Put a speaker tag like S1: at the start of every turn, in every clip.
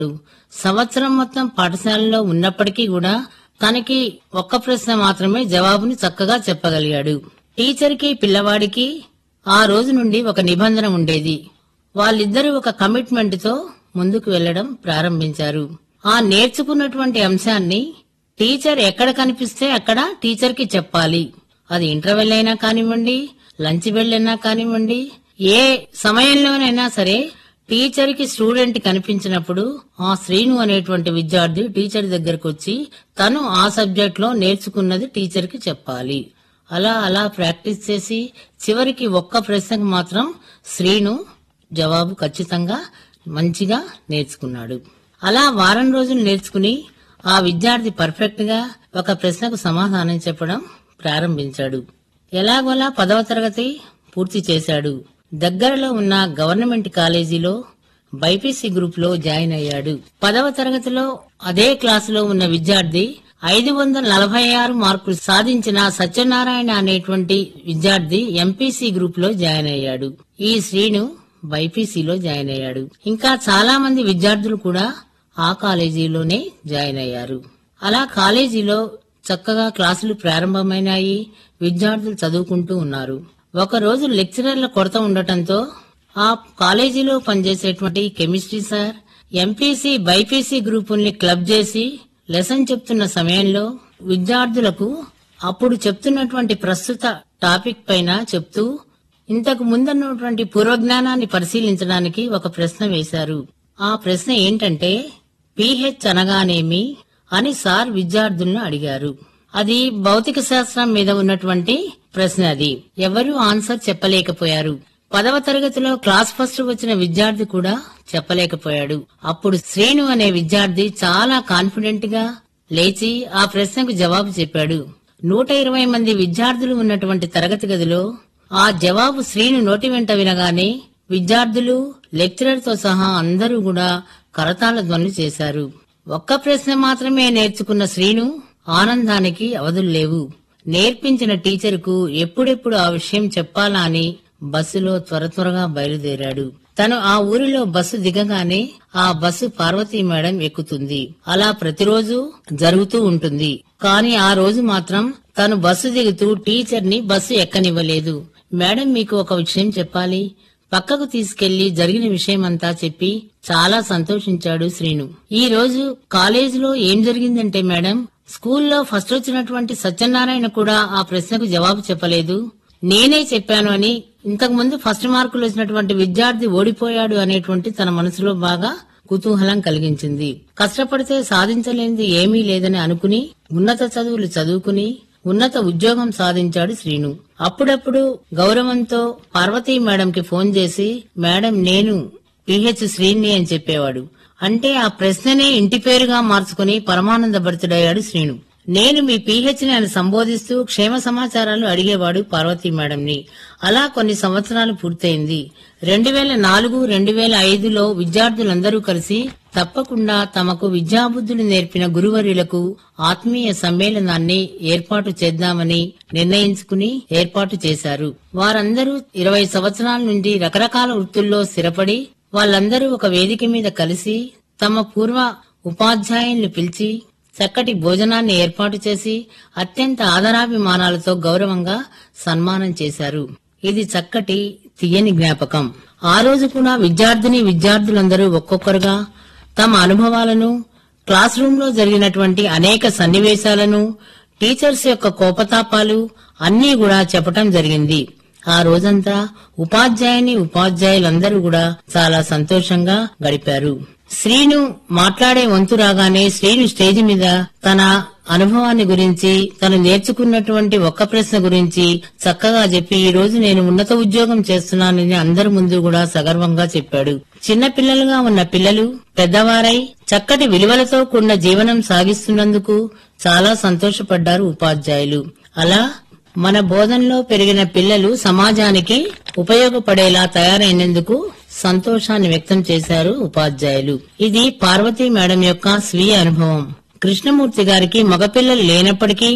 S1: సంవత్సరం మొత్తం పాఠశాలలో ఉన్నప్పటికీ కూడా తనకి ఒక్క ప్రశ్న మాత్రమే జవాబుని చక్కగా చెప్పగలిగాడు టీచర్కి పిల్లవాడికి ఆ రోజు నుండి ఒక నిబంధన ఉండేది వాళ్ళిద్దరూ ఒక కమిట్మెంట్ తో ముందుకు వెళ్లడం ప్రారంభించారు ఆ నేర్చుకున్నటువంటి అంశాన్ని టీచర్ ఎక్కడ కనిపిస్తే అక్కడ టీచర్ కి చెప్పాలి అది ఇంటర్వెల్ అయినా కానివ్వండి లంచ్ బెల్ అయినా కానివ్వండి ఏ సమయంలోనైనా సరే టీచర్ కి స్టూడెంట్ కనిపించినప్పుడు ఆ శ్రీను అనేటువంటి విద్యార్థి టీచర్ దగ్గరకు వచ్చి తను ఆ సబ్జెక్ట్ లో నేర్చుకున్నది టీచర్ కి చెప్పాలి అలా అలా ప్రాక్టీస్ చేసి చివరికి ఒక్క ప్రశ్నకు మాత్రం శ్రీను జవాబు ఖచ్చితంగా మంచిగా నేర్చుకున్నాడు అలా వారం రోజులు నేర్చుకుని ఆ విద్యార్థి పర్ఫెక్ట్ గా ఒక ప్రశ్నకు సమాధానం చెప్పడం ప్రారంభించాడు ఎలాగోలా పదవ తరగతి పూర్తి చేశాడు దగ్గరలో ఉన్న గవర్నమెంట్ కాలేజీలో బైపీసీ గ్రూప్ లో జాయిన్ అయ్యాడు పదవ తరగతిలో అదే క్లాసులో ఉన్న విద్యార్థి ఐదు వందల నలభై ఆరు మార్కులు సాధించిన సత్యనారాయణ అనేటువంటి విద్యార్థి ఎంపీసీ గ్రూప్ లో జాయిన్ అయ్యాడు ఈ శ్రీను బైపీసీలో జాయిన్ అయ్యాడు ఇంకా చాలా మంది విద్యార్థులు కూడా ఆ కాలేజీలోనే జాయిన్ అయ్యారు అలా కాలేజీలో చక్కగా క్లాసులు ప్రారంభమైనాయి విద్యార్థులు చదువుకుంటూ ఉన్నారు ఒక రోజు లెక్చరర్ల కొరత ఉండటంతో ఆ కాలేజీలో పనిచేసేటువంటి కెమిస్ట్రీ సార్ ఎంపీసీ బైపీసీ గ్రూపుల్ని క్లబ్ చేసి లెసన్ చెప్తున్న సమయంలో విద్యార్థులకు అప్పుడు చెప్తున్నటువంటి ప్రస్తుత టాపిక్ పైన చెప్తూ ఇంతకు ముందున్నటువంటి పూర్వజ్ఞానాన్ని పరిశీలించడానికి ఒక ప్రశ్న వేశారు ఆ ప్రశ్న ఏంటంటే పిహెచ్ అనగానేమి అని సార్ విద్యార్థులను అడిగారు అది భౌతిక శాస్త్రం మీద ఉన్నటువంటి ప్రశ్న అది ఎవరూ ఆన్సర్ చెప్పలేకపోయారు పదవ తరగతిలో క్లాస్ ఫస్ట్ వచ్చిన విద్యార్థి కూడా చెప్పలేకపోయాడు అప్పుడు శ్రేణు అనే విద్యార్థి చాలా కాన్ఫిడెంట్ గా లేచి ఆ ప్రశ్నకు జవాబు చెప్పాడు నూట ఇరవై మంది విద్యార్థులు ఉన్నటువంటి తరగతి గదిలో ఆ జవాబు శ్రీను నోటి వెంట వినగానే విద్యార్థులు లెక్చరర్ తో సహా అందరూ కూడా కరతాళ ధ్వనులు చేశారు ఒక్క ప్రశ్న మాత్రమే నేర్చుకున్న శ్రీను ఆనందానికి అవధులు లేవు నేర్పించిన టీచర్కు ఎప్పుడెప్పుడు ఆ విషయం చెప్పాలా అని బస్సులో త్వర త్వరగా బయలుదేరాడు తను ఆ ఊరిలో బస్సు దిగగానే ఆ బస్సు పార్వతీ మేడం ఎక్కుతుంది అలా ప్రతిరోజు జరుగుతూ ఉంటుంది కానీ ఆ రోజు మాత్రం తను బస్సు దిగుతూ టీచర్ ని బస్సు ఎక్కనివ్వలేదు మేడం మీకు ఒక విషయం చెప్పాలి పక్కకు తీసుకెళ్లి జరిగిన విషయమంతా చెప్పి చాలా సంతోషించాడు శ్రీను ఈ రోజు కాలేజీలో ఏం జరిగిందంటే మేడం స్కూల్లో ఫస్ట్ వచ్చినటువంటి సత్యనారాయణ కూడా ఆ ప్రశ్నకు జవాబు చెప్పలేదు నేనే చెప్పాను అని ఇంతకు ముందు ఫస్ట్ మార్కులు వచ్చినటువంటి విద్యార్థి ఓడిపోయాడు అనేటువంటి తన మనసులో బాగా కుతూహలం కలిగించింది కష్టపడితే సాధించలేనిది ఏమీ లేదని అనుకుని ఉన్నత చదువులు చదువుకుని ఉన్నత ఉద్యోగం సాధించాడు శ్రీను అప్పుడప్పుడు గౌరవంతో పార్వతీ మేడంకి ఫోన్ చేసి మేడం నేను పిహెచ్ శ్రీని అని చెప్పేవాడు అంటే ఆ ప్రశ్ననే ఇంటి పేరుగా మార్చుకుని పరమానంద భరితుడయ్యాడు శ్రీను నేను మీ పిహెచ్ ని ఆయన సంబోధిస్తూ క్షేమ సమాచారాలు అడిగేవాడు పార్వతీ మేడంని అలా కొన్ని సంవత్సరాలు పూర్తయింది రెండు వేల నాలుగు రెండు వేల ఐదులో విద్యార్థులందరూ కలిసి తప్పకుండా తమకు విద్యాబుద్ధులు నేర్పిన గురువర్యులకు ఆత్మీయ సమ్మేళనాన్ని ఏర్పాటు చేద్దామని నిర్ణయించుకుని ఏర్పాటు చేశారు వారందరూ ఇరవై సంవత్సరాల నుండి రకరకాల వృత్తుల్లో స్థిరపడి వాళ్ళందరూ ఒక వేదిక మీద కలిసి తమ పూర్వ ఉపాధ్యాయుల్ని పిలిచి చక్కటి భోజనాన్ని ఏర్పాటు చేసి అత్యంత ఆదరాభిమానాలతో గౌరవంగా సన్మానం చేశారు ఇది చక్కటి తీయని జ్ఞాపకం ఆ రోజు కూడా విద్యార్థిని విద్యార్థులందరూ ఒక్కొక్కరుగా తమ అనుభవాలను క్లాస్ రూమ్ లో జరిగినటువంటి అనేక సన్నివేశాలను టీచర్స్ యొక్క కోపతాపాలు అన్నీ కూడా చెప్పటం జరిగింది ఆ రోజంతా ఉపాధ్యాయుని ఉపాధ్యాయులందరూ కూడా చాలా సంతోషంగా గడిపారు శ్రీను మాట్లాడే వంతు రాగానే శ్రీను స్టేజ్ మీద తన అనుభవాన్ని గురించి తను నేర్చుకున్నటువంటి ఒక్క ప్రశ్న గురించి చక్కగా చెప్పి ఈ రోజు నేను ఉన్నత ఉద్యోగం చేస్తున్నానని అందరి ముందు కూడా సగర్వంగా చెప్పాడు చిన్న పిల్లలుగా ఉన్న పిల్లలు పెద్దవారై చక్కటి విలువలతో కూడిన జీవనం సాగిస్తున్నందుకు చాలా సంతోషపడ్డారు ఉపాధ్యాయులు అలా మన బోధనలో పెరిగిన పిల్లలు సమాజానికి ఉపయోగపడేలా తయారైనందుకు సంతోషాన్ని వ్యక్తం చేశారు ఉపాధ్యాయులు ఇది పార్వతీ మేడం యొక్క స్వీయ అనుభవం కృష్ణమూర్తి గారికి మగపిల్లలు లేనప్పటికీ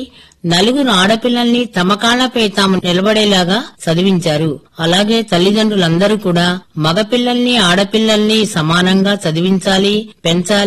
S1: నలుగురు ఆడపిల్లల్ని తమ కాళ్లపై తాము నిలబడేలాగా చదివించారు అలాగే తల్లిదండ్రులందరూ కూడా మగపిల్లల్ని ఆడపిల్లల్ని సమానంగా చదివించాలి పెంచాలి